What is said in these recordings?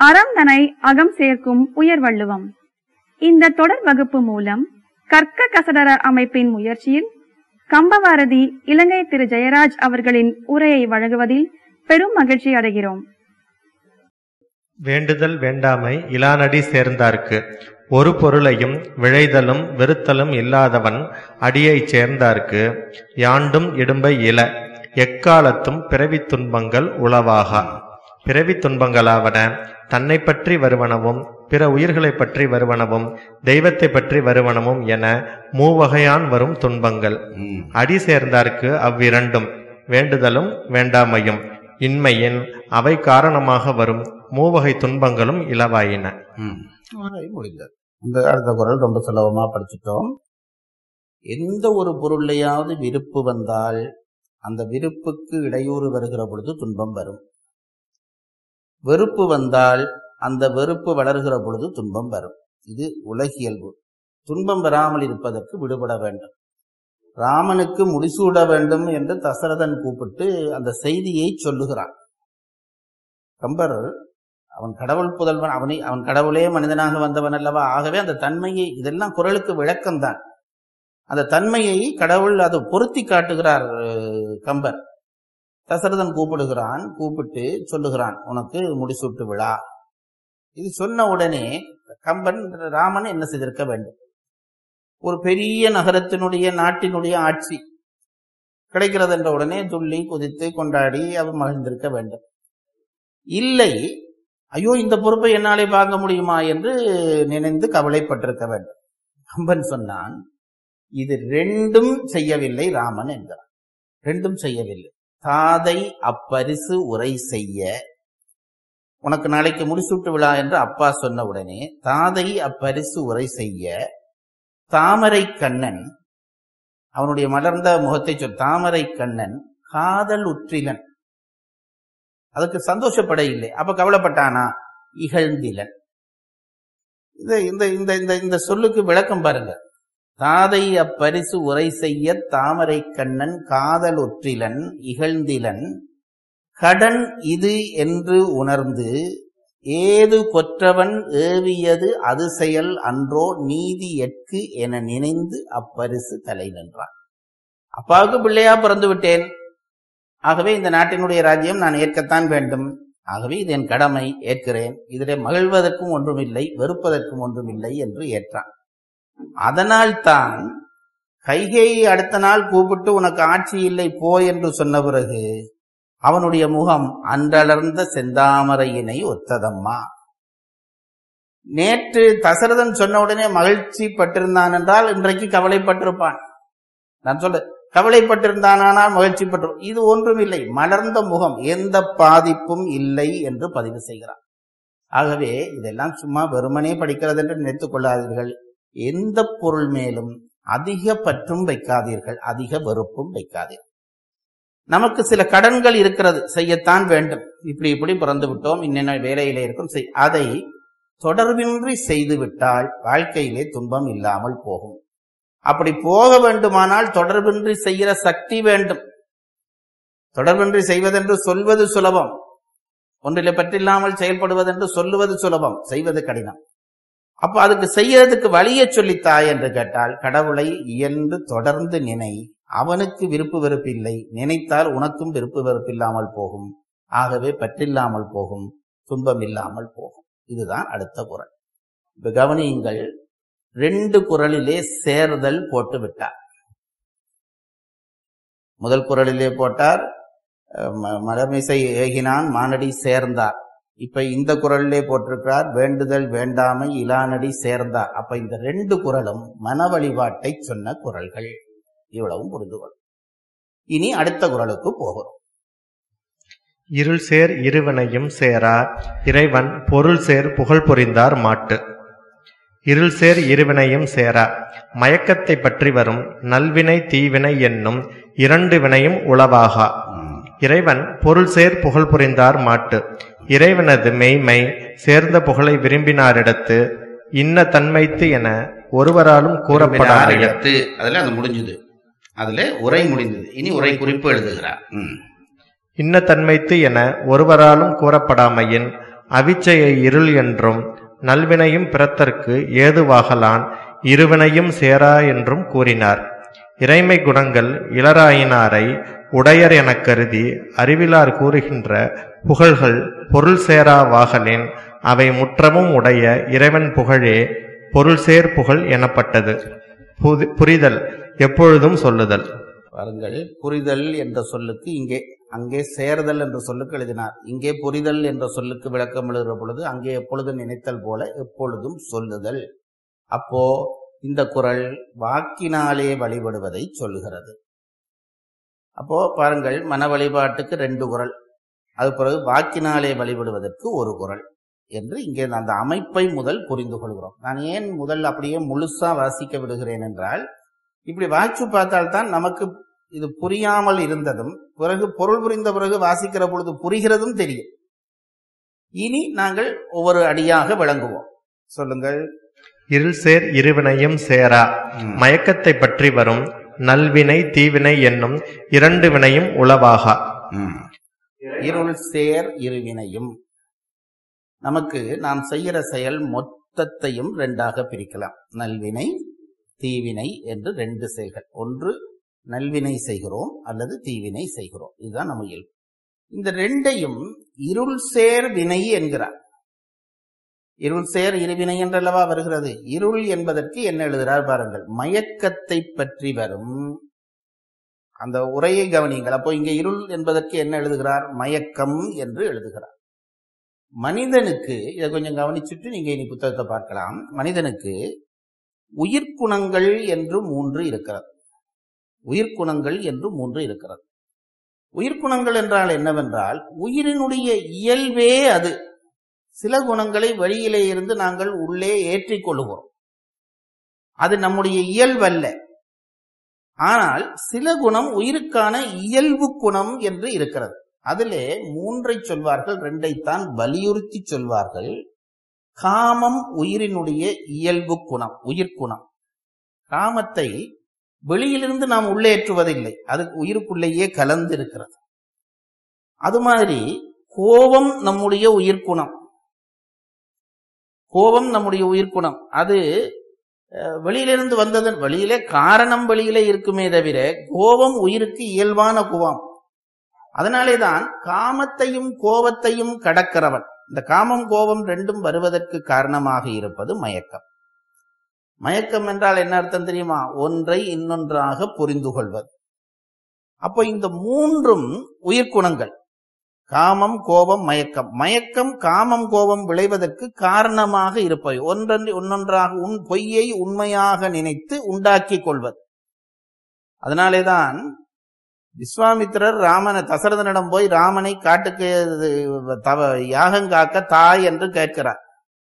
அறம் தனை அகம் சேர்க்கும் உயர்வள்ளுவம் இந்த தொடர் வகுப்பு மூலம் கற்க கசடர அமைப்பின் முயற்சியில் கம்பவாரதி இலங்கை திரு ஜெயராஜ் அவர்களின் உரையை வழங்குவதில் பெரும் மகிழ்ச்சி அடைகிறோம் வேண்டுதல் வேண்டாமை இலானடி சேர்ந்தார்க்கு ஒரு பொருளையும் விழைதலும் வெறுத்தலும் இல்லாதவன் அடியைச் சேர்ந்தார்க்கு யாண்டும் இடும்பை இல எக்காலத்தும் பிறவித் துன்பங்கள் உளவாகா பிறவித் துன்பங்களாவன தன்னை பற்றி வருவனவும் பிற உயிர்களைப் பற்றி வருவனவும் தெய்வத்தை பற்றி வருவனவும் என மூவகையான் வரும் துன்பங்கள் ம். அடி சேர்ந்தார்க்கு அவ்விரண்டும் வேண்டுதலும் வேண்டாமையும் இன்மையின் அவை காரணமாக வரும் மூவகை துன்பங்களும் இலவாயின ம். உரை முடிந்தது இந்த அடுத்த குரல் ரொம்ப சுலபமா படிச்சிட்டோம் எந்த ஒரு பொருளையாவது விருப்பு வந்தால் அந்த விருப்புக்கு இடையூறு வருகிற பொழுது துன்பம் வரும் வெறுப்பு வந்தால் அந்த வெறுப்பு வளர்கிற பொழுது துன்பம் வரும் இது உலகியல்பு துன்பம் வராமல் இருப்பதற்கு விடுபட வேண்டும் ராமனுக்கு முடிசூட வேண்டும் என்று தசரதன் கூப்பிட்டு அந்த செய்தியை சொல்லுகிறான் கம்பர் அவன் கடவுள் புதல்வன் அவனை அவன் கடவுளே மனிதனாக வந்தவன் அல்லவா ஆகவே அந்த தன்மையை இதெல்லாம் குரலுக்கு விளக்கம்தான் அந்த தன்மையை கடவுள் அது பொருத்தி காட்டுகிறார் அஹ், கம்பர் தசரதன் கூப்பிடுகிறான் கூப்பிட்டு சொல்லுகிறான் உனக்கு முடிசூட்டு விழா இது சொன்ன உடனே கம்பன் ராமன் என்ன செய்திருக்க வேண்டும் ஒரு பெரிய நகரத்தினுடைய நாட்டினுடைய ஆட்சி கிடைக்கிறது என்ற உடனே துள்ளி குதித்து கொண்டாடி அவன் மகிழ்ந்திருக்க வேண்டும் இல்லை ஐயோ இந்த பொறுப்பை என்னாலே பார்க்க முடியுமா என்று நினைந்து கவலைப்பட்டிருக்க வேண்டும் கம்பன் சொன்னான் இது ரெண்டும் செய்யவில்லை ராமன் என்கிறான் ரெண்டும் செய்யவில்லை தாதை அப்பரிசு உரை செய்ய உனக்கு நாளைக்கு முடிசூட்டு விழா என்று அப்பா சொன்ன உடனே தாதை அப்பரிசு உரை செய்ய தாமரை கண்ணன் அவனுடைய மலர்ந்த முகத்தை சொல் தாமரை கண்ணன் காதல் உற்றிலன் அதுக்கு சந்தோஷப்பட இல்லை அப்ப கவலைப்பட்டானா இகழ்ந்திலன் இந்த இந்த இந்த இந்த இந்த சொல்லுக்கு விளக்கம் பாருங்க தாதை அப்பரிசு உரை செய்ய தாமரை கண்ணன் காதல் ஒற்றிலன் இகழ்ந்திலன் கடன் இது என்று உணர்ந்து ஏது கொற்றவன் ஏவியது அது செயல் அன்றோ நீதி எட்கு என நினைந்து அப்பரிசு தலை நின்றான் அப்பாவுக்கு பிள்ளையா பிறந்து விட்டேன் ஆகவே இந்த நாட்டினுடைய ராஜ்யம் நான் ஏற்கத்தான் வேண்டும் ஆகவே இது என் கடமை ஏற்கிறேன் இதிலே மகிழ்வதற்கும் ஒன்றுமில்லை வெறுப்பதற்கும் ஒன்றுமில்லை என்று ஏற்றான் அதனால் தான் கைகேயை அடுத்த நாள் கூப்பிட்டு உனக்கு ஆட்சி இல்லை போ என்று சொன்ன பிறகு அவனுடைய முகம் அன்றளர்ந்த செந்தாமரையினை ஒத்ததம்மா நேற்று தசரதன் சொன்ன உடனே மகிழ்ச்சி பட்டிருந்தான் என்றால் இன்றைக்கு கவலைப்பட்டிருப்பான் நான் சொல்ல கவலைப்பட்டிருந்தானால் மகிழ்ச்சி பட்டு இது ஒன்றுமில்லை மலர்ந்த முகம் எந்த பாதிப்பும் இல்லை என்று பதிவு செய்கிறான் ஆகவே இதெல்லாம் சும்மா வெறுமனே படிக்கிறது என்று நினைத்துக் கொள்ளாதீர்கள் எந்த பொருள் மேலும் அதிக பற்றும் வைக்காதீர்கள் அதிக வெறுப்பும் வைக்காதீர்கள் நமக்கு சில கடன்கள் இருக்கிறது செய்யத்தான் வேண்டும் இப்படி இப்படி பிறந்து விட்டோம் இன்னென்ன வேலையிலே இருக்கும் செய்- அதை தொடர்பின்றி செய்து விட்டால் வாழ்க்கையிலே துன்பம் இல்லாமல் போகும் அப்படி போக வேண்டுமானால் தொடர்பின்றி செய்கிற சக்தி வேண்டும் தொடர்பின்றி செய்வதென்று சொல்வது சுலபம் ஒன்றிலே பற்றில்லாமல் செயல்படுவதென்று சொல்லுவது சுலபம் செய்வது கடினம் அப்ப அதுக்கு செய்யறதுக்கு வழியை சொல்லித்தாய் என்று கேட்டால் கடவுளை இயன்று தொடர்ந்து நினை அவனுக்கு விருப்பு வெறுப்பு இல்லை நினைத்தால் உனக்கும் விருப்பு வெறுப்பு இல்லாமல் போகும் ஆகவே பற்றில்லாமல் போகும் துன்பம் இல்லாமல் போகும் இதுதான் அடுத்த குரல் இப்ப கவனியுங்கள் ரெண்டு குரலிலே சேர்தல் போட்டு விட்டார் முதல் குரலிலே போட்டார் அஹ், ம- மடமிசை ஏகினான் மானடி சேர்ந்தார் இப்ப இந்த குரலிலே போட்டிருக்கிறார் வேண்டுதல் வேண்டாமை இலானடி சேர்ந்தார் அப்ப இந்த ரெண்டு குரலும் மன வழிபாட்டை சொன்ன குரல்கள் இவ்வளவும் புரிந்து கொள்ளும் இனி அடுத்த குரலுக்கு போகிறோம் இருள் சேர் இருவினையும் சேரா இறைவன் பொருள் சேர் புகழ் புரிந்தார் மாட்டு இருள் சேர் இருவினையும் சேரா மயக்கத்தை பற்றி வரும் நல்வினை தீவினை என்னும் இரண்டு வினையும் உளவாகா இறைவன் பொருள் சேர் புகழ் புரிந்தார் மாட்டு இறைவனது மெய்மை சேர்ந்த புகழை விரும்பினாரிடத்து இன்ன தன்மைத்து என ஒருவராலும் கூறப்படாத இடத்து அதுல அது முடிஞ்சது அதுல உரை முடிந்தது இனி உரை குறிப்பு எழுதுகிறார் ம். இன்ன தன்மைத்து என ஒருவராலும் கூறப்படாமையின் அவிச்சையை இருள் என்றும் நல்வினையும் பிறத்தற்கு ஏதுவாகலான் இருவினையும் சேரா என்றும் கூறினார் இறைமை குணங்கள் இளராயினாரை உடையர் எனக் கருதி அறிவிலார் கூறுகின்ற புகழ்கள் பொருள் சேரா வாகலின் அவை முற்றமும் உடைய இறைவன் புகழே பொருள் சேர் புகழ் எனப்பட்டது புதி- புரிதல் எப்பொழுதும் சொல்லுதல் பாருங்கள் புரிதல் என்ற சொல்லுக்கு இங்கே அங்கே சேர்தல் என்ற சொல்லுக்கு எழுதினார் இங்கே புரிதல் என்ற சொல்லுக்கு விளக்கம் எழுதுகிற பொழுது அங்கே எப்பொழுதும் நினைத்தல் போல எப்பொழுதும் சொல்லுதல் அப்போ இந்த குறள் வாக்கினாலே வழிபடுவதை சொல்லுகிறது அப்போ பாருங்கள் மன வழிபாட்டுக்கு ரெண்டு குறள் அது பிறகு வாக்கினாலே வழிபடுவதற்கு ஒரு குறள் என்று இங்கே அந்த அமைப்பை முதல் புரிந்து கொள்கிறோம் நான் ஏன் முதல் அப்படியே முழுசா வாசிக்க விடுகிறேன் என்றால் இப்படி வாய்ச்சு பார்த்தால்தான் நமக்கு இது புரியாமல் இருந்ததும் பிறகு பொருள் புரிந்த பிறகு வாசிக்கிற பொழுது புரிகிறதும் தெரியும் இனி நாங்கள் ஒவ்வொரு அடியாக விளங்குவோம் சொல்லுங்கள் இருள் சேர் இருவினையும் சேரா மயக்கத்தை பற்றி வரும் நல்வினை தீவினை என்னும் இரண்டு வினையும் உளவாகா இருள் சேர் இருவினையும் நமக்கு நாம் செய்கிற செயல் மொத்தத்தையும் ரெண்டாக பிரிக்கலாம் நல்வினை தீவினை என்று ரெண்டு செயல்கள் ஒன்று நல்வினை செய்கிறோம் அல்லது தீவினை செய்கிறோம் இதுதான் நம்ம இயல்பு இந்த ரெண்டையும் இருள் சேர் வினை என்கிறார் இருள் சேர் இருவினை என்றல்லவா வருகிறது இருள் என்பதற்கு என்ன எழுதுகிறார் பாருங்கள் மயக்கத்தை பற்றி வரும் அந்த உரையை கவனியுங்கள் அப்போ இங்கே இருள் என்பதற்கு என்ன எழுதுகிறார் மயக்கம் என்று எழுதுகிறார் மனிதனுக்கு இதை கொஞ்சம் கவனிச்சுட்டு நீங்க இனி புத்தகத்தை பார்க்கலாம் மனிதனுக்கு உயிர்க்குணங்கள் என்று மூன்று இருக்கிறது உயிர்க்குணங்கள் என்று மூன்று இருக்கிறது உயிர்க்குணங்கள் என்றால் என்னவென்றால் உயிரினுடைய இயல்பே அது சில குணங்களை வெளியிலே இருந்து நாங்கள் உள்ளே ஏற்றிக் கொள்ளுவோம் அது நம்முடைய இயல்பல்ல ஆனால் சில குணம் உயிருக்கான இயல்பு குணம் என்று இருக்கிறது அதிலே மூன்றை சொல்வார்கள் ரெண்டைத்தான் வலியுறுத்தி சொல்வார்கள் காமம் உயிரினுடைய இயல்பு குணம் உயிர்க்குணம் காமத்தை வெளியிலிருந்து நாம் உள்ளேற்றுவதில்லை அது உயிருக்குள்ளேயே கலந்து இருக்கிறது அது மாதிரி கோபம் நம்முடைய உயிர்க்குணம் கோபம் நம்முடைய உயிர்க்குணம் அது அஹ், வெளியிலிருந்து வந்தது வெளியிலே காரணம் வெளியிலே இருக்குமே தவிர கோபம் உயிருக்கு இயல்பான குவம் அதனாலே தான் காமத்தையும் கோபத்தையும் கடக்கிறவன் இந்த காமம் கோபம் ரெண்டும் வருவதற்கு காரணமாக இருப்பது மயக்கம் மயக்கம் என்றால் என்ன அர்த்தம் தெரியுமா ஒன்றை இன்னொன்றாக புரிந்து கொள்வது அப்போ இந்த மூன்றும் உயிர்க்குணங்கள் காமம் கோபம் மயக்கம் மயக்கம் காமம் கோபம் விளைவதற்கு காரணமாக இருப்பவை ஒன்றன் ஒன்னொன்றாக உன் பொய்யை உண்மையாக நினைத்து உண்டாக்கிக் கொள்வது அதனாலேதான் விஸ்வாமித்திரர் ராமனை தசரதனிடம் போய் ராமனை காட்டுக்கு தவ யாகம் காக்க தாய் என்று கேட்கிறார்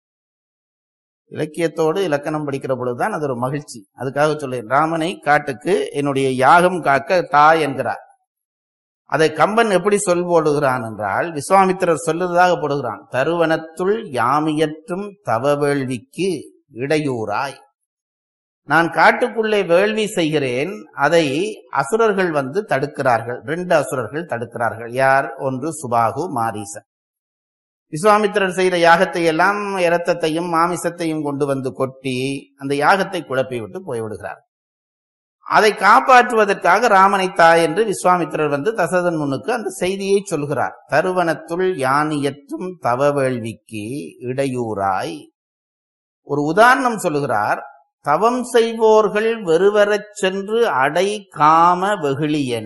இலக்கியத்தோடு இலக்கணம் படிக்கிற பொழுதுதான் அது ஒரு மகிழ்ச்சி அதுக்காக சொல்லேன் ராமனை காட்டுக்கு என்னுடைய யாகம் காக்க தாய் என்கிறார் அதை கம்பன் எப்படி சொல் போடுகிறான் என்றால் விஸ்வாமித்திரர் சொல்லுவதாக போடுகிறான் தருவனத்துள் யாமியற்றும் தவ வேள்விக்கு இடையூறாய் நான் காட்டுக்குள்ளே வேள்வி செய்கிறேன் அதை அசுரர்கள் வந்து தடுக்கிறார்கள் ரெண்டு அசுரர்கள் தடுக்கிறார்கள் யார் ஒன்று சுபாகு மாரீசன் விஸ்வாமித்திரர் செய்த யாகத்தை எல்லாம் இரத்தத்தையும் மாமிசத்தையும் கொண்டு வந்து கொட்டி அந்த யாகத்தை குழப்பி விட்டு போய்விடுகிறார் அதை காப்பாற்றுவதற்காக ராமனை தாய் என்று விஸ்வாமித்திரர் வந்து தசரதன் முன்னுக்கு அந்த செய்தியை சொல்கிறார் தருவனத்துள் யானியற்றும் தவ வேள்விக்கு இடையூறாய் ஒரு உதாரணம் சொல்லுகிறார் தவம் செய்வோர்கள் வெறுவரச் சென்று அடை காம வெகுளியென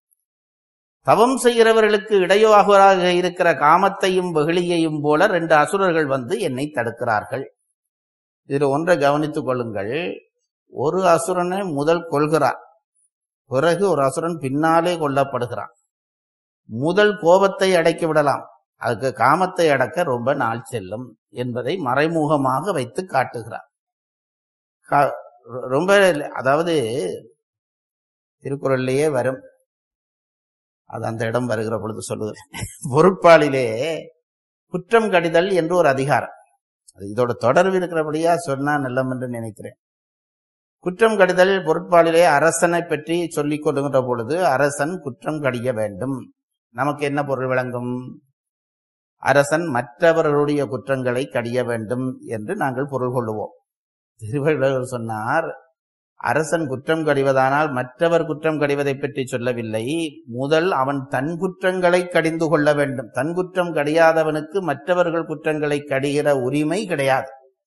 தவம் செய்கிறவர்களுக்கு இடையூறாக இருக்கிற காமத்தையும் வெகுளியையும் போல ரெண்டு அசுரர்கள் வந்து என்னை தடுக்கிறார்கள் இதுல ஒன்றை கவனித்துக் கொள்ளுங்கள் ஒரு அசுரனை முதல் கொள்கிறார் பிறகு ஒரு அசுரன் பின்னாலே கொல்லப்படுகிறான் முதல் கோபத்தை அடக்கி விடலாம் அதுக்கு காமத்தை அடக்க ரொம்ப நாள் செல்லும் என்பதை மறைமுகமாக வைத்து காட்டுகிறார் கா- ரொம்ப அதாவது திருக்குறள்லயே வரும் அது அந்த இடம் வருகிற பொழுது சொல்லுகிறேன் பொருட்பாலிலே குற்றம் கடிதல் என்று ஒரு அதிகாரம் அது இதோட தொடர்பு இருக்கிறபடியா சொன்னா நல்லம் என்று நினைக்கிறேன் குற்றம் கடிதல் பொருட்பாலிலே அரசனை பற்றி சொல்லிக் கொள்ளுகின்ற பொழுது அரசன் குற்றம் கடிய வேண்டும் நமக்கு என்ன பொருள் விளங்கும் அரசன் மற்றவர்களுடைய குற்றங்களை கடிய வேண்டும் என்று நாங்கள் பொருள் கொள்ளுவோம் திருவள்ளுவர் சொன்னார் அரசன் குற்றம் கடிவதானால் மற்றவர் குற்றம் கடிவதை பற்றி சொல்லவில்லை முதல் அவன் தன் குற்றங்களை கடிந்து கொள்ள வேண்டும் தன் குற்றம் கடியாதவனுக்கு மற்றவர்கள் குற்றங்களை கடிகிற உரிமை கிடையாது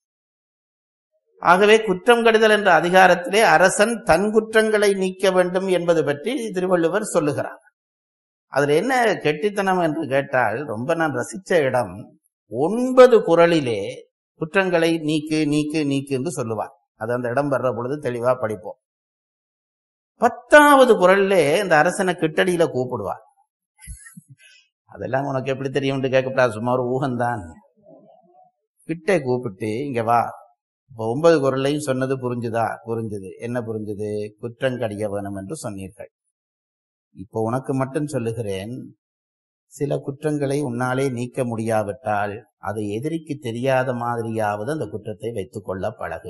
ஆகவே குற்றம் கடிதல் என்ற அதிகாரத்திலே அரசன் தன் குற்றங்களை நீக்க வேண்டும் என்பது பற்றி திருவள்ளுவர் சொல்லுகிறார் அதுல என்ன கெட்டித்தனம் என்று கேட்டால் ரொம்ப நான் ரசிச்ச இடம் ஒன்பது குரலிலே குற்றங்களை நீக்கு நீக்கு நீக்கு என்று சொல்லுவார் அது அந்த இடம் வர்ற பொழுது தெளிவா படிப்போம் பத்தாவது குரல்லே இந்த அரசனை கிட்டடியில கூப்பிடுவார் அதெல்லாம் உனக்கு எப்படி தெரியும்னு கேட்கப்படாது சும்மா ஒரு ஊகம்தான் கிட்டே கூப்பிட்டு இங்க வா இப்போ ஒன்பது குரலையும் சொன்னது புரிஞ்சுதா புரிஞ்சுது என்ன புரிஞ்சுது குற்றம் கடிய வேணும் என்று சொன்னீர்கள் இப்போ உனக்கு மட்டும் சொல்லுகிறேன் சில குற்றங்களை உன்னாலே நீக்க முடியாவிட்டால் அதை எதிரிக்கு தெரியாத மாதிரியாவது அந்த குற்றத்தை வைத்துக் கொள்ள பழகு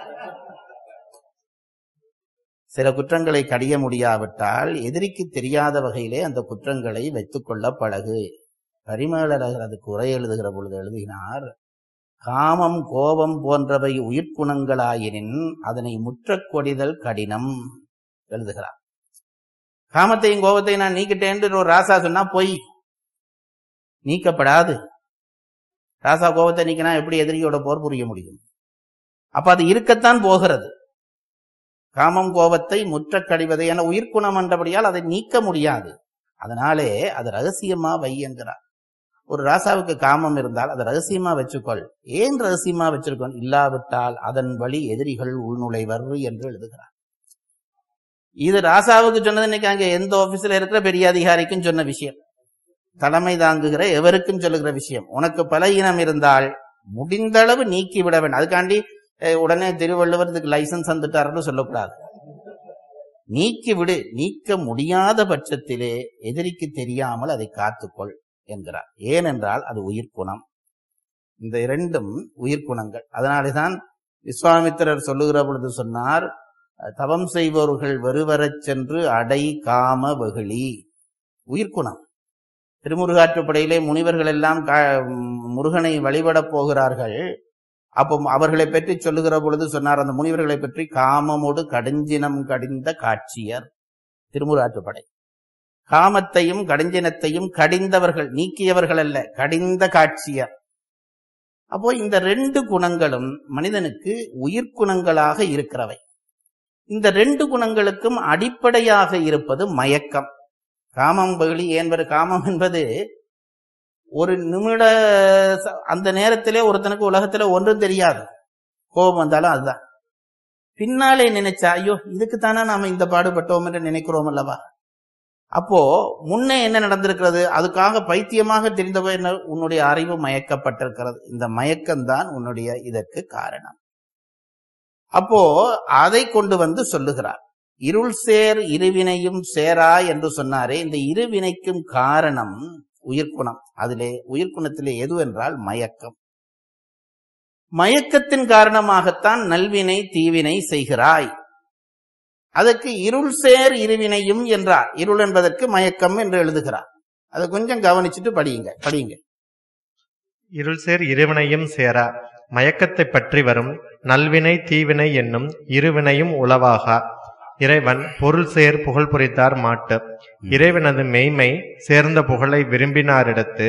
சில குற்றங்களை கடிய முடியாவிட்டால் எதிரிக்கு தெரியாத வகையிலே அந்த குற்றங்களை வைத்துக் கொள்ள பழகு பரிமேலழகர் அதுக்கு உரை எழுதுகிற பொழுது எழுதினார் காமம் கோபம் போன்றவை உயிர்க்குணங்களாயினின் அதனை முற்றக் கொடிதல் கடினம் எழுதுகிறார் காமத்தையும் கோபத்தையும் நான் நீக்கிட்டேன் ஒரு ராசா சொன்னா பொய் நீக்கப்படாது ராசா கோபத்தை நீக்கினா எப்படி எதிரியோட போர் புரிய முடியும் அப்ப அது இருக்கத்தான் போகிறது காமம் கோபத்தை முற்ற கடிவதை என உயிர்க்குணம் என்றபடியால் அதை நீக்க முடியாது அதனாலே அது ரகசியமா வை என்கிறார் ஒரு ராசாவுக்கு காமம் இருந்தால் அதை ரகசியமா வச்சுக்கொள் ஏன் ரகசியமா வச்சிருக்கோம் இல்லாவிட்டால் அதன் வழி எதிரிகள் உள்நுழைவர் என்று எழுதுகிறார் இது ராசாவுக்கு சொன்னது இன்னைக்கு அங்க எந்த ஆபீஸ்ல இருக்கிற பெரிய அதிகாரிக்கும் சொன்ன விஷயம் தலைமை தாங்குகிற எவருக்கும் சொல்லுகிற விஷயம் உனக்கு பல இனம் இருந்தால் முடிந்த அளவு நீக்கி விட வேண்டும் அதுக்காண்டி அஹ், உடனே திருவள்ளுவர் இதுக்கு லைசன்ஸ் வந்துட்டாருன்னு சொல்லக்கூடாது நீக்கி விடு நீக்க முடியாத பட்சத்திலே எதிரிக்கு தெரியாமல் அதை காத்துக்கொள் என்கிறார் ஏனென்றால் அது உயிர்க்குணம் இந்த இரண்டும் உயிர்க்குணங்கள் அதனாலேதான் விஸ்வாமித்திரர் சொல்லுகிற பொழுது சொன்னார் தவம் செய்பவர்கள் வெறுவரச் சென்று அடை காம வெகுளி உயிர்க்குணம் திருமுருகாற்றுப்படையிலே முனிவர்கள் எல்லாம் கா- முருகனை வழிபடப் போகிறார்கள் அப்போ அவர்களை பற்றி சொல்லுகிற பொழுது சொன்னார் அந்த முனிவர்களை பற்றி காமமோடு கடுஞ்சினம் கடிந்த காட்சியர் திருமுருகாற்றுப்படை காமத்தையும் கடுஞ்சினத்தையும் கடிந்தவர்கள் நீக்கியவர்கள் அல்ல கடிந்த காட்சியர் அப்போ இந்த ரெண்டு குணங்களும் மனிதனுக்கு உயிர்க்குணங்களாக இருக்கிறவை இந்த ரெண்டு குணங்களுக்கும் அடிப்படையாக இருப்பது மயக்கம் காமம் பகுளி என்பது காமம் என்பது ஒரு நிமிட ச- அந்த நேரத்திலே ஒருத்தனுக்கு உலகத்துல ஒன்றும் தெரியாது கோபம் வந்தாலும் அதுதான் பின்னாலே நினைச்சா ஐயோ இதுக்கு தானே நாம இந்த பாடுபட்டோம் என்று நினைக்கிறோம் அல்லவா அப்போ முன்னே என்ன நடந்திருக்கிறது அதுக்காக பைத்தியமாக தெரிந்தவ என்ன உன்னுடைய அறிவு மயக்கப்பட்டிருக்கிறது இந்த மயக்கம்தான் உன்னுடைய இதற்கு காரணம் அப்போ அதை கொண்டு வந்து சொல்லுகிறார் இருள் சேர் இருவினையும் சேரா என்று சொன்னாரே இந்த இருவினைக்கும் காரணம் உயிர்க்குணம் அதிலே உயிர்க்குணத்திலே எது என்றால் மயக்கம் மயக்கத்தின் காரணமாகத்தான் நல்வினை தீவினை செய்கிறாய் அதற்கு இருள் சேர் இருவினையும் என்றார் இருள் என்பதற்கு மயக்கம் என்று எழுதுகிறார் அதை கொஞ்சம் கவனிச்சுட்டு படியுங்க படியுங்க இருள் சேர் இருவினையும் சேரா மயக்கத்தை பற்றி வரும் நல்வினை தீவினை என்னும் இருவினையும் உளவாகா இறைவன் பொருள் சேர் புகழ் புரித்தார் மாட்டு இறைவனது மெய்மை சேர்ந்த புகழை விரும்பினாரிடத்து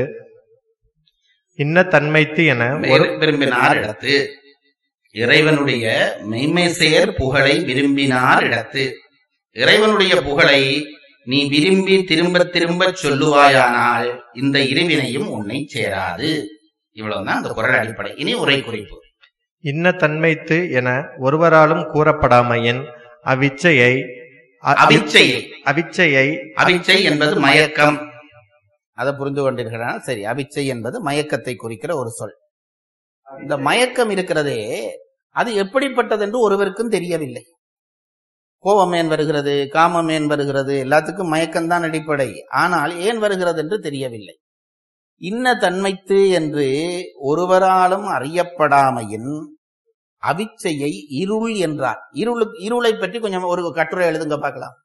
இன்ன தன்மைத்து என ஒரு விரும்பினார் இடத்து இறைவனுடைய மெய்மை சேர் புகழை விரும்பினார் இடத்து இறைவனுடைய புகழை நீ விரும்பி திரும்ப திரும்ப சொல்லுவாயானால் இந்த இருவினையும் உன்னை சேராது இவ்வளவுதான் அந்த குரல் அடிப்படை இனி உரை குறிப்பு இன்ன தன்மைத்து என ஒருவராலும் கூறப்படாமையின் அவ்விச்சையை அ- அவிச்சையை அவிச்சையை அவிச்சை என்பது மயக்கம் அதை புரிந்து கொண்டீர்களா சரி அவிச்சை என்பது மயக்கத்தை குறிக்கிற ஒரு சொல் இந்த மயக்கம் இருக்கிறதே அது எப்படிப்பட்டது என்று ஒருவருக்கும் தெரியவில்லை கோபம் ஏன் வருகிறது காமம் ஏன் வருகிறது எல்லாத்துக்கும் மயக்கம்தான் அடிப்படை ஆனால் ஏன் வருகிறது என்று தெரியவில்லை இன்ன தன்மைத்து என்று ஒருவராலும் அறியப்படாமையின் அவிச்சையை இருள் என்றார் இருளு இருளை பற்றி கொஞ்சம் ஒரு கட்டுரை எழுதுங்க பார்க்கலாம்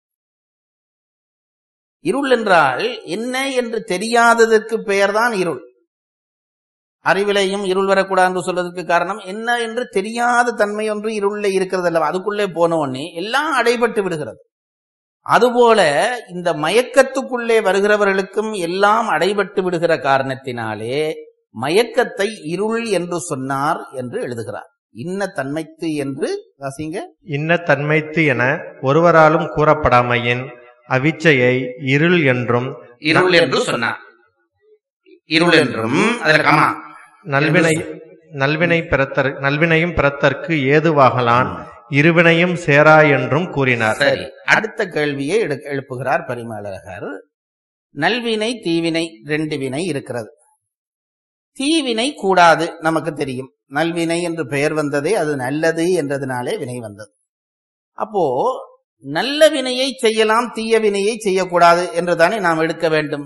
இருள் என்றால் என்ன என்று தெரியாததற்கு பெயர்தான் இருள் அறிவிலையும் இருள் வரக்கூடாது என்று சொல்வதற்கு காரணம் என்ன என்று தெரியாத தன்மை ஒன்று இருளில் இருக்கிறது அல்லவா அதுக்குள்ளே போன உடனே எல்லாம் அடைபட்டு விடுகிறது அதுபோல இந்த மயக்கத்துக்குள்ளே வருகிறவர்களுக்கும் எல்லாம் அடைபட்டு விடுகிற காரணத்தினாலே மயக்கத்தை இருள் என்று சொன்னார் என்று எழுதுகிறார் இன்ன தன்மைத்து என்று வாசிங்க இன்ன தன்மைத்து என ஒருவராலும் கூறப்படாமையின் அவிச்சையை இருள் என்றும் இருள் என்று சொன்னார் இருள் என்றும் அதுல கமா நல்வினை நல்வினை பிறத்தர் நல்வினையும் பிறத்தற்கு ஏதுவாகலான் இருவினையும் சேரா என்றும் கூறினார் சரி அடுத்த கேள்வியை எடு- எழுப்புகிறார் பரிமளகர் நல்வினை தீவினை ரெண்டு வினை இருக்கிறது தீவினை கூடாது நமக்கு தெரியும் நல்வினை என்று பெயர் வந்ததே அது நல்லது என்றதுனாலே வினை வந்தது அப்போ நல்ல வினையை செய்யலாம் தீய வினையை செய்யக்கூடாது என்றுதானே நாம் எடுக்க வேண்டும்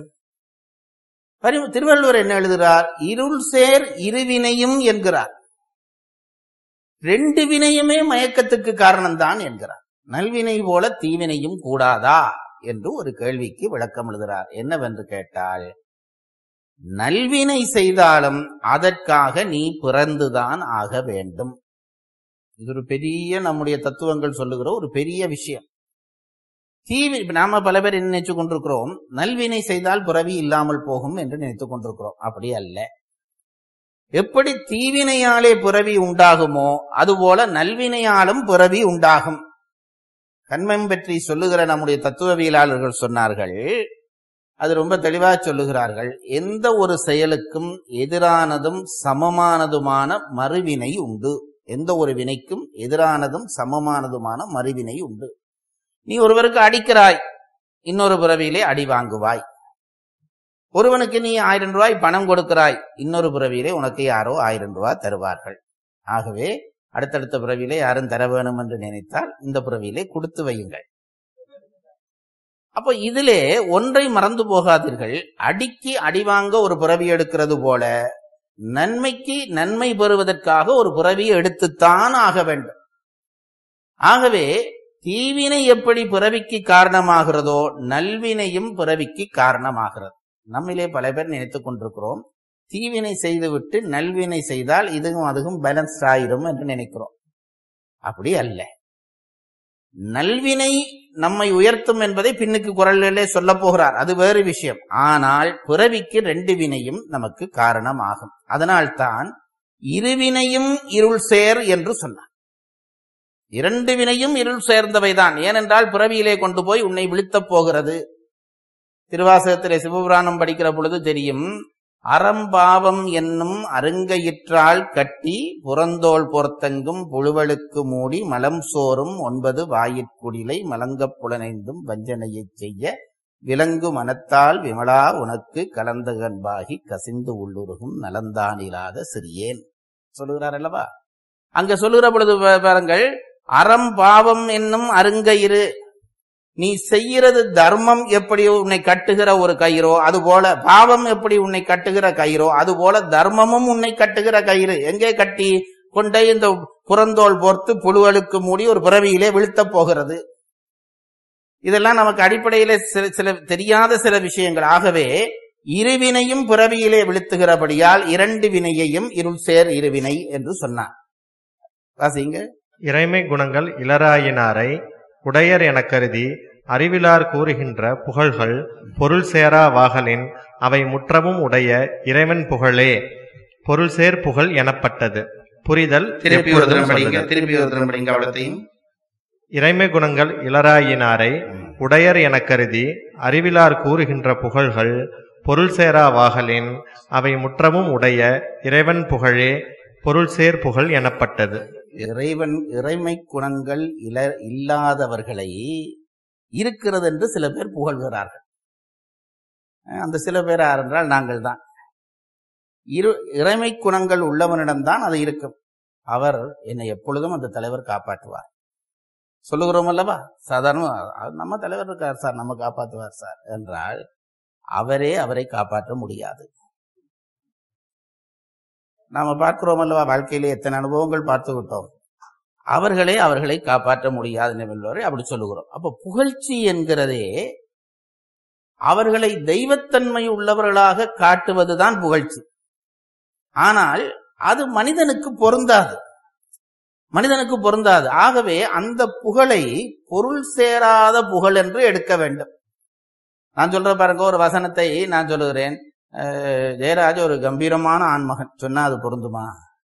பரி- திருவள்ளுவர் என்ன எழுதுகிறார் இருள் சேர் இருவினையும் என்கிறார் ரெண்டு வினையுமே மயக்கத்துக்கு காரணம்தான் என்கிறார் நல்வினை போல தீவினையும் கூடாதா என்று ஒரு கேள்விக்கு விளக்கம் எழுதுகிறார் என்னவென்று கேட்டால் நல்வினை செய்தாலும் அதற்காக நீ பிறந்துதான் ஆக வேண்டும் இது ஒரு பெரிய நம்முடைய தத்துவங்கள் சொல்லுகிற ஒரு பெரிய விஷயம் தீவி இப்ப நாம பல பேர் என்ன நினைச்சு கொண்டிருக்கிறோம் நல்வினை செய்தால் பிறவி இல்லாமல் போகும் என்று நினைத்துக் கொண்டிருக்கிறோம் அப்படி அல்ல எப்படி தீவினையாலே பிறவி உண்டாகுமோ அதுபோல நல்வினையாலும் பிறவி உண்டாகும் கண்மம் பற்றி சொல்லுகிற நம்முடைய தத்துவவியலாளர்கள் சொன்னார்கள் அது ரொம்ப தெளிவாக சொல்லுகிறார்கள் எந்த ஒரு செயலுக்கும் எதிரானதும் சமமானதுமான மறுவினை உண்டு எந்த ஒரு வினைக்கும் எதிரானதும் சமமானதுமான மறுவினை உண்டு நீ ஒருவருக்கு அடிக்கிறாய் இன்னொரு பிறவியிலே அடி வாங்குவாய் ஒருவனுக்கு நீ ஆயிரம் ரூபாய் பணம் கொடுக்கிறாய் இன்னொரு பிறவியிலே உனக்கு யாரோ ஆயிரம் ரூபாய் தருவார்கள் ஆகவே அடுத்தடுத்த பிறவியிலே யாரும் தர வேணும் என்று நினைத்தால் இந்த பிறவியிலே கொடுத்து வையுங்கள் அப்ப இதிலே ஒன்றை மறந்து போகாதீர்கள் அடிக்கு அடிவாங்க ஒரு பிறவி எடுக்கிறது போல நன்மைக்கு நன்மை பெறுவதற்காக ஒரு பிறவியை எடுத்துத்தான் ஆக வேண்டும் ஆகவே தீவினை எப்படி பிறவிக்கு காரணமாகிறதோ நல்வினையும் பிறவிக்கு காரணமாகிறது நம்மிலே பல பேர் நினைத்துக் கொண்டிருக்கிறோம் தீவினை செய்துவிட்டு நல்வினை செய்தால் இதுவும் அதுவும் பேலன்ஸ் ஆயிரும் என்று நினைக்கிறோம் அப்படி அல்ல நல்வினை நம்மை உயர்த்தும் என்பதை பின்னுக்கு குரலிலே சொல்ல போகிறார் அது வேறு விஷயம் ஆனால் பிறவிக்கு ரெண்டு வினையும் நமக்கு காரணமாகும் அதனால்தான் இருவினையும் இருள் சேர் என்று சொன்னார் இரண்டு வினையும் இருள் சேர்ந்தவைதான் ஏனென்றால் பிறவியிலே கொண்டு போய் உன்னை விழுத்தப் போகிறது திருவாசகத்திலே சிவபுராணம் படிக்கிற பொழுது தெரியும் அறம்பாவம் என்னும் அருங்கயிற்றால் கட்டி புறந்தோள் பொர்த்தங்கும் புழுவலுக்கு மூடி மலம் சோறும் ஒன்பது வாயிற்குடிலை மலங்கப் புலனைந்தும் வஞ்சனையைச் செய்ய விலங்கு மனத்தால் விமலா உனக்கு கலந்தகன்பாகி கசிந்து உள்ளுருகும் நலந்தானில்லாத சிறியேன் சொல்லுகிறார் அல்லவா அங்க சொல்லுகிற பொழுது பா- பாருங்கள் அறம் பாவம் என்னும் அருங்கயிறு நீ செய்கிறது தர்மம் எப்படி உன்னை கட்டுகிற ஒரு கயிறோ அதுபோல பாவம் எப்படி உன்னை கட்டுகிற கயிறோ அதுபோல தர்மமும் உன்னை கட்டுகிற கயிறு எங்கே கட்டி கொண்டே இந்த புறந்தோல் போர்த்து புழுவலுக்கு மூடி ஒரு பிறவியிலே வீழ்த்தப் போகிறது இதெல்லாம் நமக்கு அடிப்படையிலே சில சில தெரியாத சில விஷயங்கள் ஆகவே இருவினையும் பிறவியிலே விழுத்துகிறபடியால் இரண்டு வினையையும் இருள் சேர் இருவினை என்று சொன்னார் வாசிங்க இறைமை குணங்கள் இளராயினாரை உடையர் எனக் கருதி அறிவிலார் கூறுகின்ற புகழ்கள் பொருள் சேரா வாகலின் அவை முற்றமும் உடைய இறைவன் புகழே பொருள் சேர் புகழ் எனப்பட்டது புரிதல் திருப்பி ஒரு எப்பொழுதும் தரம் படிங்க சொல்லுதல். திருப்பி ஒரு தரம் படிங்க அவ்வளத்தையும் இறைமை குணங்கள் இளராயினாரை உடையர் எனக் கருதி அறிவிலார் கூறுகின்ற புகழ்கள் பொருள் சேரா வாகலின் அவை முற்றமும் உடைய இறைவன் புகழே பொருள் சேர் புகழ் எனப்பட்டது இறைவன் இறைமை குணங்கள் இல இல்லாதவர்களை இருக்கிறது என்று சில பேர் புகழ்கிறார்கள் அஹ் அந்த சில பேர் யார் என்றால் நாங்கள் தான் இரு இறைமை குணங்கள் உள்ளவனிடம்தான் அது இருக்கும் அவர் என்னை எப்பொழுதும் அந்த தலைவர் காப்பாற்றுவார் சொல்லுகிறோம் அல்லவா சாதாரண அஹ் நம்ம தலைவர் இருக்கார் சார் நம்ம காப்பாற்றுவார் சார் என்றால் அவரே அவரை காப்பாற்ற முடியாது நாம பார்க்கிறோம் அல்லவா வாழ்க்கையிலே எத்தனை அனுபவங்கள் பார்த்து விட்டோம் அவர்களே அவர்களை காப்பாற்ற முடியாது நிலைவரை அப்படி சொல்லுகிறோம் அப்ப புகழ்ச்சி என்கிறதே அவர்களை தெய்வத்தன்மை உள்ளவர்களாக காட்டுவதுதான் புகழ்ச்சி ஆனால் அது மனிதனுக்கு பொருந்தாது மனிதனுக்கு பொருந்தாது ஆகவே அந்த புகழை பொருள் சேராத புகழ் என்று எடுக்க வேண்டும் நான் சொல்ற பாருங்க ஒரு வசனத்தை நான் சொல்லுகிறேன் அஹ், ஜெயராஜ் ஒரு கம்பீரமான ஆண்மகன் சொன்னா அது பொருந்துமா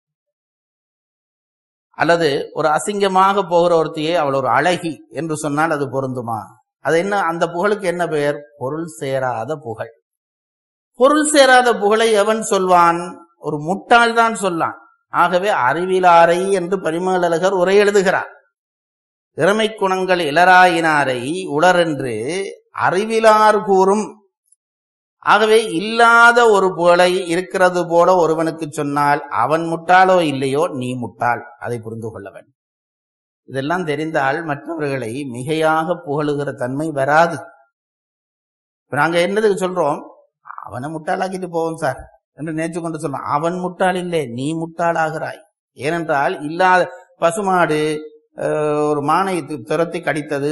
அல்லது ஒரு அசிங்கமாக போகிற ஒருத்தியை அவள் ஒரு அழகி என்று சொன்னால் அது பொருந்துமா அது என்ன அந்த புகழுக்கு என்ன பெயர் பொருள் சேராத புகழ் பொருள் சேராத புகழை எவன் சொல்வான் ஒரு முட்டாள் தான் சொல்லான் ஆகவே அறிவிலாரை என்று பரிமளகர் உரை எழுதுகிறார் இறமை குணங்கள் இளராயினாரை உளரென்று அறிவிலார் கூறும் ஆகவே இல்லாத ஒரு புகழை இருக்கிறது போல ஒருவனுக்கு சொன்னால் அவன் முட்டாளோ இல்லையோ நீ முட்டாள் அதை புரிந்து கொள்ள வேண்டும் இதெல்லாம் தெரிந்தால் மற்றவர்களை மிகையாக புகழுகிற தன்மை வராது இப்ப நாங்க என்னதுக்கு சொல்றோம் அவனை முட்டாளாக்கிட்டு போவோம் சார் என்று நினைச்சு கொண்டு சொல்றோம் அவன் முட்டாள் இல்லை நீ முட்டாளாகிறாய் ஏனென்றால் இல்லாத பசுமாடு அஹ், ஒரு மானை து- துரத்தி கடித்தது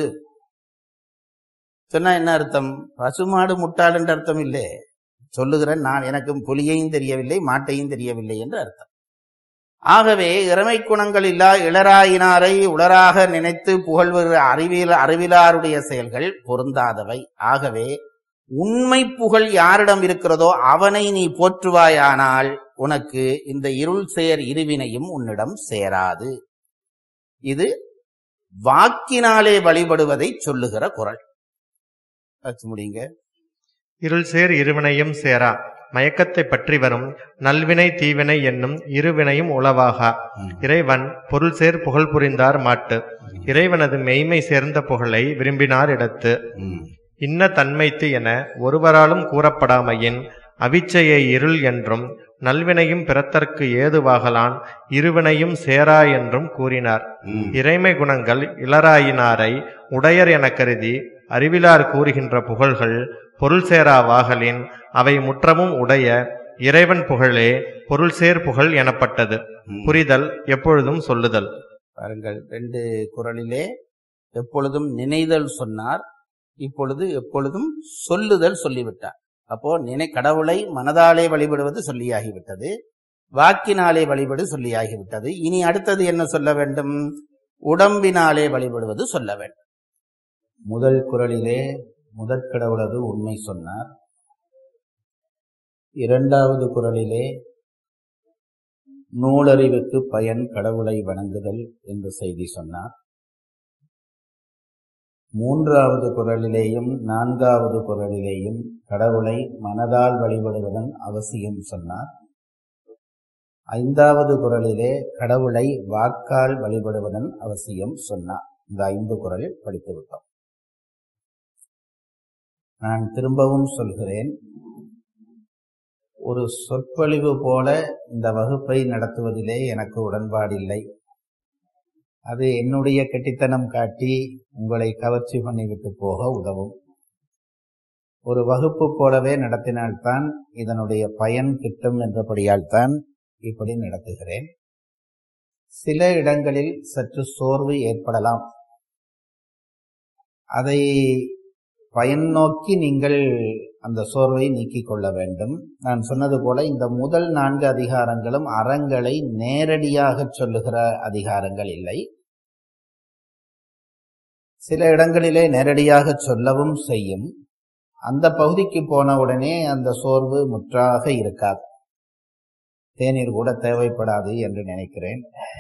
சொன்னா என்ன அர்த்தம் பசுமாடு முட்டாள் என்ற அர்த்தம் இல்லை சொல்லுகிறேன் நான் எனக்கு புலியையும் தெரியவில்லை மாட்டையும் தெரியவில்லை என்று அர்த்தம் ஆகவே இறமை குணங்கள் இல்லா இளராயினாரை உளராக நினைத்து புகழ்வுகிற அறிவியல் அறிவிலாருடைய செயல்கள் பொருந்தாதவை ஆகவே உண்மை புகழ் யாரிடம் இருக்கிறதோ அவனை நீ போற்றுவாயானால் உனக்கு இந்த இருள் சேர் இருவினையும் உன்னிடம் சேராது இது வாக்கினாலே வழிபடுவதை சொல்லுகிற குரல் வச்சு முடியுங்க இருள் சேர் இருவினையும் சேரா மயக்கத்தை பற்றி வரும் நல்வினை தீவினை என்னும் இருவினையும் உளவாகா இறைவன் பொருள் சேர் புகழ் புரிந்தார் மாட்டு இறைவனது மெய்மை சேர்ந்த புகழை விரும்பினார் இடத்து இன்ன தன்மைத்து என ஒருவராலும் கூறப்படாமையின் அவிச்சையை இருள் என்றும் நல்வினையும் பிறத்தற்கு ஏதுவாகலான் இருவினையும் சேரா என்றும் கூறினார் இறைமை குணங்கள் இளராயினாரை உடையர் எனக் கருதி அறிவிலார் கூறுகின்ற புகழ்கள் பொருள் சேரா வாகலின் அவை முற்றமும் உடைய இறைவன் புகழே பொருள் சேர் புகழ் எனப்பட்டது புரிதல் எப்பொழுதும் சொல்லுதல் பாருங்கள் ரெண்டு குரலிலே எப்பொழுதும் நினைதல் சொன்னார் இப்பொழுது எப்பொழுதும் சொல்லுதல் சொல்லிவிட்டார் அப்போ நினை கடவுளை மனதாலே வழிபடுவது சொல்லியாகிவிட்டது வாக்கினாலே வழிபடு சொல்லியாகிவிட்டது இனி அடுத்தது என்ன சொல்ல வேண்டும் உடம்பினாலே வழிபடுவது சொல்ல வேண்டும் முதல் குரலிலே முதற் கடவுளது உண்மை சொன்னார் இரண்டாவது குரலிலே நூலறிவுக்கு பயன் கடவுளை வணங்குதல் என்ற செய்தி சொன்னார் மூன்றாவது குரலிலேயும் நான்காவது குரலிலேயும் கடவுளை மனதால் வழிபடுவதன் அவசியம் சொன்னார் ஐந்தாவது குரலிலே கடவுளை வாக்கால் வழிபடுவதன் அவசியம் சொன்னார் இந்த ஐந்து குரல் படித்து விட்டோம் நான் திரும்பவும் சொல்கிறேன் ஒரு சொற்பொழிவு போல இந்த வகுப்பை நடத்துவதிலே எனக்கு உடன்பாடில்லை அது என்னுடைய கெட்டித்தனம் காட்டி உங்களை கவர்ச்சி பண்ணிவிட்டு போக உதவும் ஒரு வகுப்பு போலவே நடத்தினால்தான் இதனுடைய பயன் கிட்டும் என்றபடியால் தான் இப்படி நடத்துகிறேன் சில இடங்களில் சற்று சோர்வு ஏற்படலாம் அதை பயன் நோக்கி நீங்கள் அந்த சோர்வை நீக்கிக் கொள்ள வேண்டும் நான் சொன்னது போல இந்த முதல் நான்கு அதிகாரங்களும் அறங்களை நேரடியாக சொல்லுகிற அதிகாரங்கள் இல்லை சில இடங்களிலே நேரடியாக சொல்லவும் செய்யும் அந்த பகுதிக்கு போன உடனே அந்த சோர்வு முற்றாக இருக்காது தேநீர் கூட தேவைப்படாது என்று நினைக்கிறேன்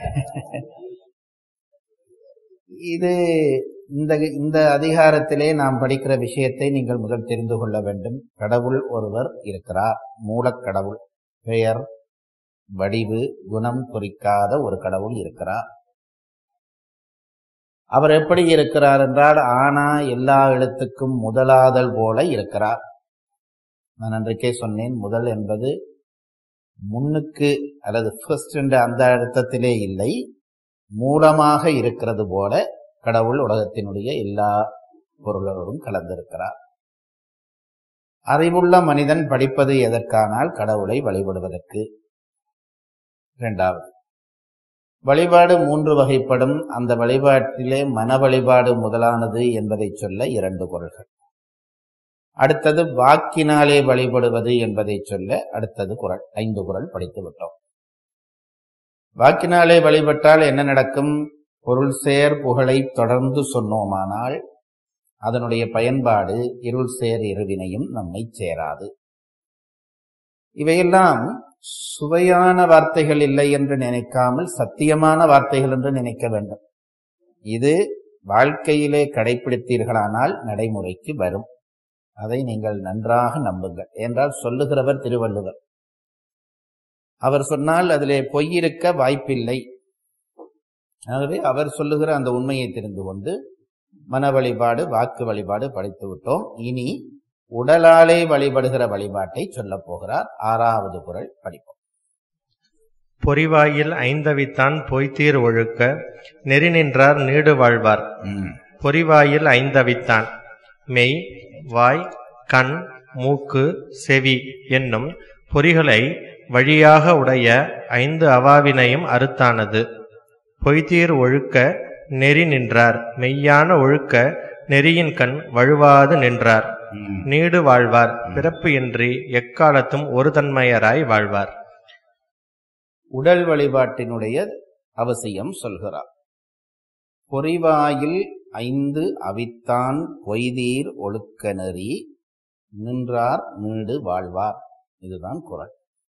இது இந்த இந்த அதிகாரத்திலே நாம் படிக்கிற விஷயத்தை நீங்கள் முதல் தெரிந்து கொள்ள வேண்டும் கடவுள் ஒருவர் இருக்கிறார் மூலக்கடவுள் பெயர் வடிவு குணம் குறிக்காத ஒரு கடவுள் இருக்கிறார் அவர் எப்படி இருக்கிறார் என்றால் ஆனா எல்லா எழுத்துக்கும் முதலாதல் போல இருக்கிறார் நான் அன்றைக்கே சொன்னேன் முதல் என்பது முன்னுக்கு அல்லது ஃபர்ஸ்ட் என்ற அந்த அர்த்தத்திலே இல்லை மூலமாக இருக்கிறது போல கடவுள் உலகத்தினுடைய எல்லா பொருளோடும் கலந்திருக்கிறார் அறிவுள்ள மனிதன் படிப்பது எதற்கானால் கடவுளை வழிபடுவதற்கு இரண்டாவது வழிபாடு மூன்று வகைப்படும் அந்த வழிபாட்டிலே மன வழிபாடு முதலானது என்பதை சொல்ல இரண்டு குரல்கள் அடுத்தது வாக்கினாலே வழிபடுவது என்பதை சொல்ல அடுத்தது குரல் ஐந்து குரல் படித்து விட்டோம் வாக்கினாலே வழிபட்டால் என்ன நடக்கும் பொருள் சேர் புகழை தொடர்ந்து சொன்னோமானால் அதனுடைய பயன்பாடு இருள் சேர் இருவினையும் நம்மை சேராது இவையெல்லாம் சுவையான வார்த்தைகள் இல்லை என்று நினைக்காமல் சத்தியமான வார்த்தைகள் என்று நினைக்க வேண்டும் இது வாழ்க்கையிலே கடைபிடித்தீர்களானால் நடைமுறைக்கு வரும் அதை நீங்கள் நன்றாக நம்புங்கள் என்றால் சொல்லுகிறவர் திருவள்ளுவர் அவர் சொன்னால் அதிலே பொய் இருக்க வாய்ப்பில்லை ஆகவே அவர் சொல்லுகிற அந்த உண்மையை தெரிந்து கொண்டு மன வழிபாடு வாக்கு வழிபாடு படித்து விட்டோம் இனி உடலாலே வழிபடுகிற வழிபாட்டை சொல்லப் போகிறார் ஆறாவது குரல் படிப்போம் பொறிவாயில் ஐந்தவித்தான் பொய்த்தீர் ஒழுக்க நெறி நின்றார் நீடு வாழ்வார் பொறிவாயில் ஐந்தவித்தான் மெய் வாய் கண் மூக்கு செவி என்னும் பொறிகளை வழியாக உடைய ஐந்து அவாவினையும் அறுத்தானது பொய்தீர் ஒழுக்க நெறி நின்றார் மெய்யான ஒழுக்க நெறியின் கண் வழுவாது நின்றார் நீடு வாழ்வார் பிறப்பு இன்றி எக்காலத்தும் ஒரு தன்மையராய் வாழ்வார் உடல் வழிபாட்டினுடைய அவசியம் சொல்கிறார் பொறிவாயில் ஐந்து அவித்தான் பொய்தீர் ஒழுக்க நெறி நின்றார் நீடு வாழ்வார் இதுதான் குரல்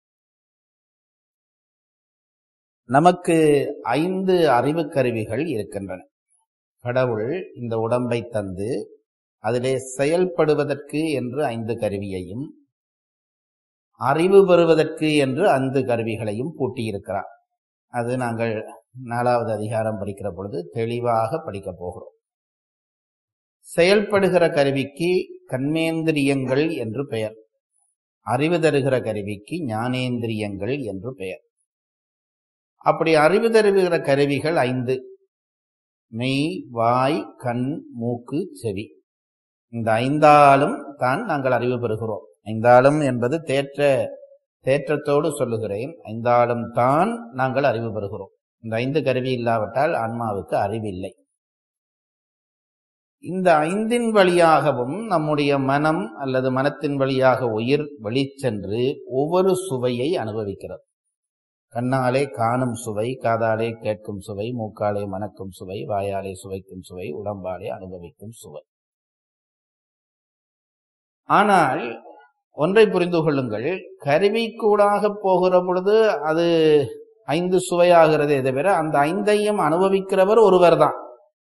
நமக்கு ஐந்து அறிவு கருவிகள் இருக்கின்றன கடவுள் இந்த உடம்பை தந்து அதிலே செயல்படுவதற்கு என்று ஐந்து கருவியையும் அறிவு பெறுவதற்கு என்று ஐந்து கருவிகளையும் பூட்டியிருக்கிறார் அது நாங்கள் நாலாவது அதிகாரம் படிக்கிற பொழுது தெளிவாக படிக்கப் போகிறோம் செயல்படுகிற கருவிக்கு கண்மேந்திரியங்கள் என்று பெயர் அறிவு தருகிற கருவிக்கு ஞானேந்திரியங்கள் என்று பெயர் அப்படி அறிவு தருகிற கருவிகள் ஐந்து மெய் வாய் கண் மூக்கு செவி இந்த ஐந்தாலும் தான் நாங்கள் அறிவு பெறுகிறோம் ஐந்தாலும் என்பது தேற்ற தேற்றத்தோடு சொல்லுகிறேன் ஐந்தாலும் தான் நாங்கள் அறிவு பெறுகிறோம் இந்த ஐந்து கருவி இல்லாவிட்டால் ஆன்மாவுக்கு அறிவில்லை இந்த ஐந்தின் வழியாகவும் நம்முடைய மனம் அல்லது மனத்தின் வழியாக உயிர் வெளிச்சென்று ஒவ்வொரு சுவையை அனுபவிக்கிறது கண்ணாலே காணும் சுவை காதாலே கேட்கும் சுவை மூக்காலே மணக்கும் சுவை வாயாலே சுவைக்கும் சுவை உடம்பாலே அனுபவிக்கும் சுவை ஆனால் ஒன்றை புரிந்து கொள்ளுங்கள் கருவிக்கூடாக போகிற பொழுது அது ஐந்து சுவையாகிறதே தவிர அந்த ஐந்தையும் அனுபவிக்கிறவர் ஒருவர் தான்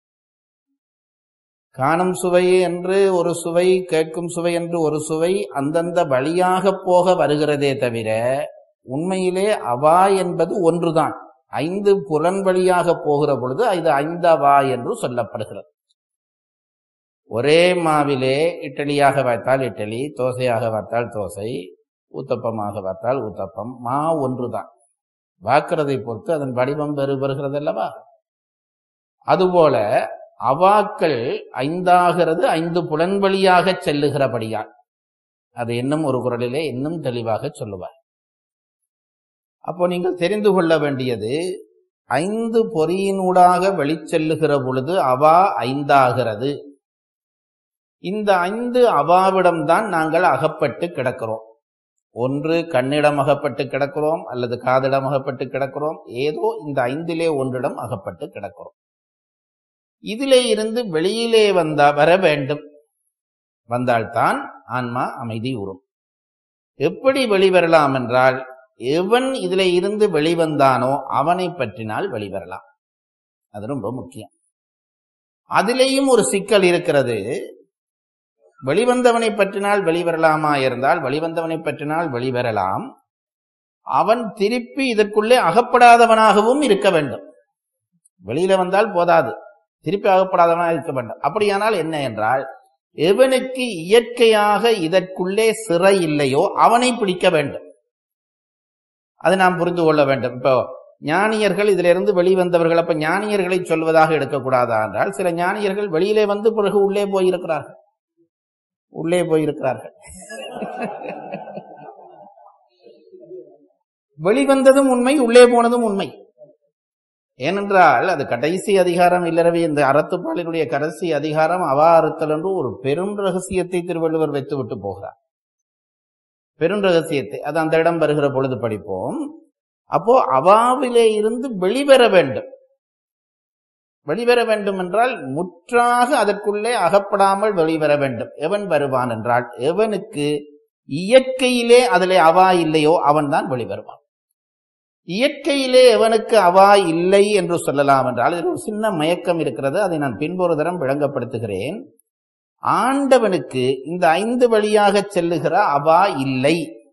காணும் சுவை என்று ஒரு சுவை கேட்கும் சுவை என்று ஒரு சுவை அந்தந்த வழியாக போக வருகிறதே தவிர உண்மையிலே அவா என்பது ஒன்றுதான் ஐந்து புலன் வழியாக போகிற பொழுது இது ஐந்தவா என்று சொல்லப்படுகிறது ஒரே மாவிலே இட்டலியாக வைத்தால் இட்டலி தோசையாக வைத்தால் தோசை ஊத்தப்பமாக வைத்தால் ஊத்தப்பம் மா ஒன்றுதான் வாக்குறதை பொறுத்து அதன் வடிவம் வேறு வருகிறது அல்லவா அதுபோல அவாக்கள் ஐந்தாகிறது ஐந்து புலன் வழியாக செல்லுகிறபடியால் அது இன்னும் ஒரு குரலிலே இன்னும் தெளிவாக சொல்லுவார் அப்போ நீங்கள் தெரிந்து கொள்ள வேண்டியது ஐந்து பொறியினூடாக வெளிச்செல்லுகிற பொழுது அவா ஐந்தாகிறது இந்த ஐந்து அவாவிடம்தான் நாங்கள் அகப்பட்டு கிடக்கிறோம் ஒன்று கண்ணிடம் அகப்பட்டு கிடக்கிறோம் அல்லது காதிடம் அகப்பட்டு கிடக்கிறோம் ஏதோ இந்த ஐந்திலே ஒன்றிடம் அகப்பட்டு கிடக்கிறோம் இதிலே இருந்து வெளியிலே வந்தா வர வேண்டும் வந்தால்தான் ஆன்மா அமைதி உறும் எப்படி வெளிவரலாம் என்றால் எவன் இதிலே இருந்து வெளிவந்தானோ அவனை பற்றினால் வெளிவரலாம் அது ரொம்ப முக்கியம் அதிலேயும் ஒரு சிக்கல் இருக்கிறது வெளிவந்தவனை பற்றினால் வெளிவரலாமா இருந்தால் வெளிவந்தவனை பற்றினால் வெளிவரலாம் அவன் திருப்பி இதற்குள்ளே அகப்படாதவனாகவும் இருக்க வேண்டும் வெளியில வந்தால் போதாது திருப்பி அகப்படாதவனாக இருக்க வேண்டும் அப்படியானால் என்ன என்றால் எவனுக்கு இயற்கையாக இதற்குள்ளே சிறை இல்லையோ அவனை பிடிக்க வேண்டும் அது நாம் புரிந்து கொள்ள வேண்டும் இப்போ ஞானியர்கள் இதிலிருந்து வெளிவந்தவர்கள் அப்ப ஞானியர்களை சொல்வதாக எடுக்கக்கூடாதா என்றால் சில ஞானியர்கள் வெளியிலே வந்து பிறகு உள்ளே போயிருக்கிறார்கள் உள்ளே போயிருக்கிறார்கள் வெளிவந்ததும் உண்மை உள்ளே போனதும் உண்மை ஏனென்றால் அது கடைசி அதிகாரம் இல்லறவே இந்த அறத்துப்பாலினுடைய கடைசி அதிகாரம் அவா அறுத்தல் என்று ஒரு பெரும் ரகசியத்தை திருவள்ளுவர் வைத்துவிட்டு போகிறார் பெரும் ரகசியத்தை அது அந்த இடம் வருகிற பொழுது படிப்போம் அப்போ அவாவிலே இருந்து வெளிவர வேண்டும் வெளிவர வேண்டும் என்றால் முற்றாக அதற்குள்ளே அகப்படாமல் வெளிவர வேண்டும் எவன் வருவான் என்றால் எவனுக்கு இயற்கையிலே அதிலே அவா இல்லையோ அவன் தான் வெளிவருவான் இயற்கையிலே எவனுக்கு அவா இல்லை என்று சொல்லலாம் என்றால் இதில் ஒரு சின்ன மயக்கம் இருக்கிறது அதை நான் பின்பொரு தரம் விளங்கப்படுத்துகிறேன் ஆண்டவனுக்கு இந்த ஐந்து வழியாக செல்லுகிற அவா இல்லை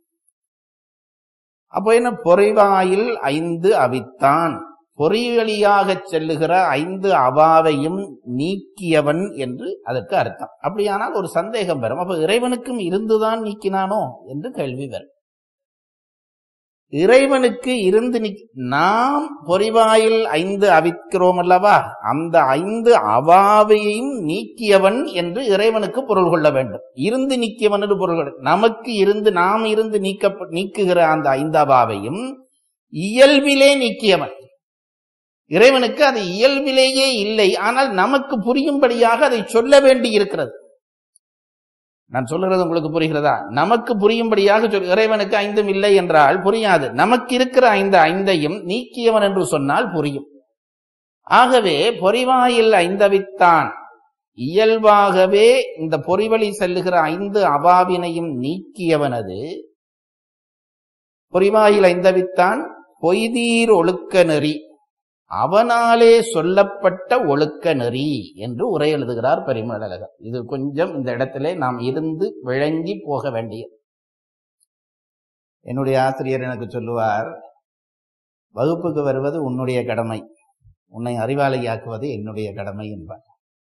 அப்போ என்ன பொறிவாயில் ஐந்து அவித்தான் பொறி வழியாக செல்லுகிற ஐந்து அவாவையும் நீக்கியவன் என்று அதற்கு அர்த்தம் அப்படியானால் ஒரு சந்தேகம் வரும் அப்ப இறைவனுக்கும் இருந்துதான் நீக்கினானோ என்று கேள்வி வரும் இறைவனுக்கு இருந்து நிக் நாம் பொறிவாயில் ஐந்து அவிக்கிறோம் அல்லவா அந்த ஐந்து அவாவையும் நீக்கியவன் என்று இறைவனுக்கு பொருள் கொள்ள வேண்டும் இருந்து நீக்கியவன் என்று பொருள் கொள்ள நமக்கு இருந்து நாம் இருந்து நீக்க நீக்குகிற அந்த ஐந்து அவாவையும் இயல்பிலே நீக்கியவன் இறைவனுக்கு அது இயல்பிலேயே இல்லை ஆனால் நமக்கு புரியும்படியாக அதை சொல்ல வேண்டி இருக்கிறது நான் சொல்லுறது உங்களுக்கு புரிகிறதா நமக்கு புரியும்படியாக சொல் இறைவனுக்கு ஐந்தும் இல்லை என்றால் புரியாது நமக்கு இருக்கிற ஐந்து ஐந்தையும் நீக்கியவன் என்று சொன்னால் புரியும் ஆகவே பொறிவாயில் ஐந்தவித்தான் இயல்பாகவே இந்த பொறிவழி செல்லுகிற ஐந்து அவாவினையும் நீக்கியவனது பொறிவாயில் ஐந்தவித்தான் பொய்தீர் ஒழுக்க நெறி அவனாலே சொல்லப்பட்ட ஒழுக்க நெறி என்று உரை எழுதுகிறார் பரிமளகர் இது கொஞ்சம் இந்த இடத்திலே நாம் இருந்து விளங்கி போக வேண்டிய என்னுடைய ஆசிரியர் எனக்கு சொல்லுவார் வகுப்புக்கு வருவது உன்னுடைய கடமை உன்னை அறிவாளியாக்குவது என்னுடைய கடமை என்பார்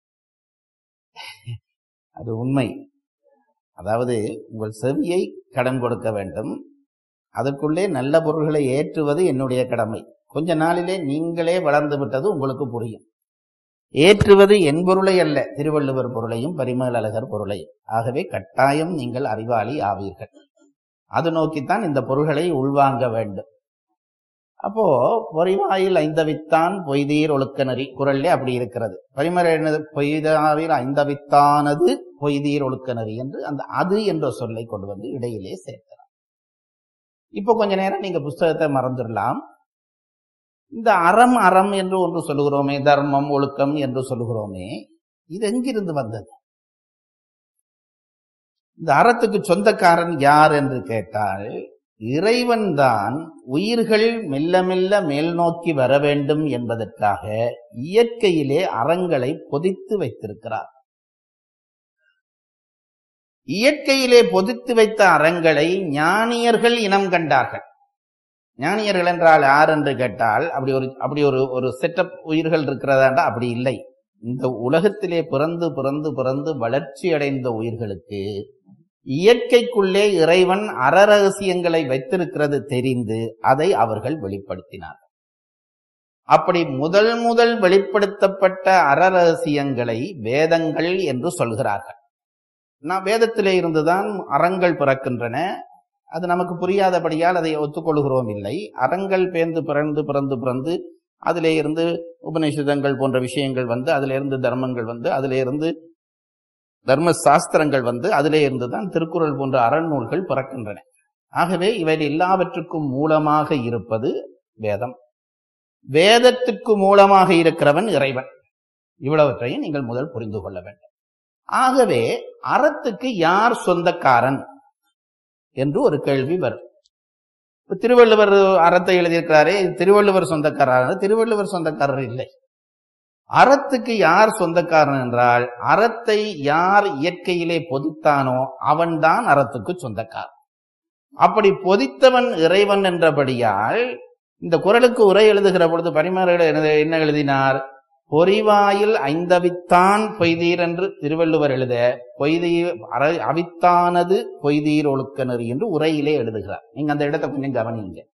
அது உண்மை அதாவது உங்கள் செவியை கடன் கொடுக்க வேண்டும் அதற்குள்ளே நல்ல பொருள்களை ஏற்றுவது என்னுடைய கடமை கொஞ்ச நாளிலே நீங்களே வளர்ந்து விட்டது உங்களுக்கு புரியும் ஏற்றுவது என் பொருளை அல்ல திருவள்ளுவர் பொருளையும் பரிமளகர் பொருளையும் ஆகவே கட்டாயம் நீங்கள் அறிவாளி ஆவீர்கள் அது நோக்கித்தான் இந்த பொருள்களை உள்வாங்க வேண்டும் அப்போ பொறிவாயில் ஐந்தவித்தான் பொய்தீர் ஒழுக்க நெறி குரல்லே அப்படி இருக்கிறது பரிமள என்னது பொய்தாவில் ஐந்தவித்தானது பொய்தீர் ஒழுக்க நெறி என்று அந்த அது என்ற சொல்லை கொண்டு வந்து இடையிலே சேர்க்கிறார் இப்போ கொஞ்ச நேரம் நீங்க புஸ்தகத்தை மறந்துடலாம் இந்த அறம் அறம் என்று ஒன்று சொல்லுகிறோமே தர்மம் ஒழுக்கம் என்று சொல்லுகிறோமே இது எங்கிருந்து வந்தது இந்த அறத்துக்கு சொந்தக்காரன் யார் என்று கேட்டால் இறைவன் தான் உயிர்கள் மெல்ல மெல்ல மேல் நோக்கி வர வேண்டும் என்பதற்காக இயற்கையிலே அறங்களை பொதித்து வைத்திருக்கிறார் இயற்கையிலே பொதித்து வைத்த அறங்களை ஞானியர்கள் இனம் கண்டார்கள் ஞானியர்கள் என்றால் யார் என்று கேட்டால் அப்படி ஒரு அப்படி ஒரு ஒரு செட்டப் உயிர்கள் இருக்கிறதாண்டா அப்படி இல்லை இந்த உலகத்திலே பிறந்து பிறந்து பிறந்து வளர்ச்சி அடைந்த உயிர்களுக்கு இயற்கைக்குள்ளே இறைவன் அறரகசியங்களை வைத்திருக்கிறது தெரிந்து அதை அவர்கள் வெளிப்படுத்தினார் அப்படி முதல் முதல் வெளிப்படுத்தப்பட்ட அறரகசியங்களை வேதங்கள் என்று சொல்கிறார்கள் நான் வேதத்திலே இருந்துதான் அறங்கள் பிறக்கின்றன அது நமக்கு புரியாதபடியால் அதை ஒத்துக்கொள்கிறோம் இல்லை அறங்கள் பேர்ந்து பிறந்து பிறந்து பிறந்து அதிலே இருந்து உபநிஷதங்கள் போன்ற விஷயங்கள் வந்து அதிலே இருந்து தர்மங்கள் வந்து அதிலே இருந்து தர்ம சாஸ்திரங்கள் வந்து அதிலே இருந்து தான் திருக்குறள் போன்ற அறநூல்கள் பிறக்கின்றன ஆகவே இவை எல்லாவற்றுக்கும் மூலமாக இருப்பது வேதம் வேதத்துக்கு மூலமாக இருக்கிறவன் இறைவன் இவ்வளவற்றையும் நீங்கள் முதல் புரிந்து கொள்ள வேண்டும் ஆகவே அறத்துக்கு யார் சொந்தக்காரன் என்று ஒரு கேள்வி வரும் இப்ப திருவள்ளுவர் அறத்தை எழுதியிருக்கிறாரே இது திருவள்ளுவர் சொந்தக்காரர் திருவள்ளுவர் சொந்தக்காரர் இல்லை அறத்துக்கு யார் சொந்தக்காரன் என்றால் அறத்தை யார் இயற்கையிலே பொதித்தானோ அவன்தான் அறத்துக்கு சொந்தக்காரன் அப்படி பொதித்தவன் இறைவன் என்றபடியால் இந்த குரலுக்கு உரை எழுதுகிற பொழுது பரிமாறுகள் என்ன எழுதினார் பொறிவாயில் ஐந்தவித்தான் பொய்தீர் என்று திருவள்ளுவர் எழுத பொய்தீர் அற- அவித்தானது பொய்தீர் ஒழுக்க நெறி என்று உரையிலே எழுதுகிறார் நீங்க அந்த இடத்தை கொஞ்சம் கவனிங்க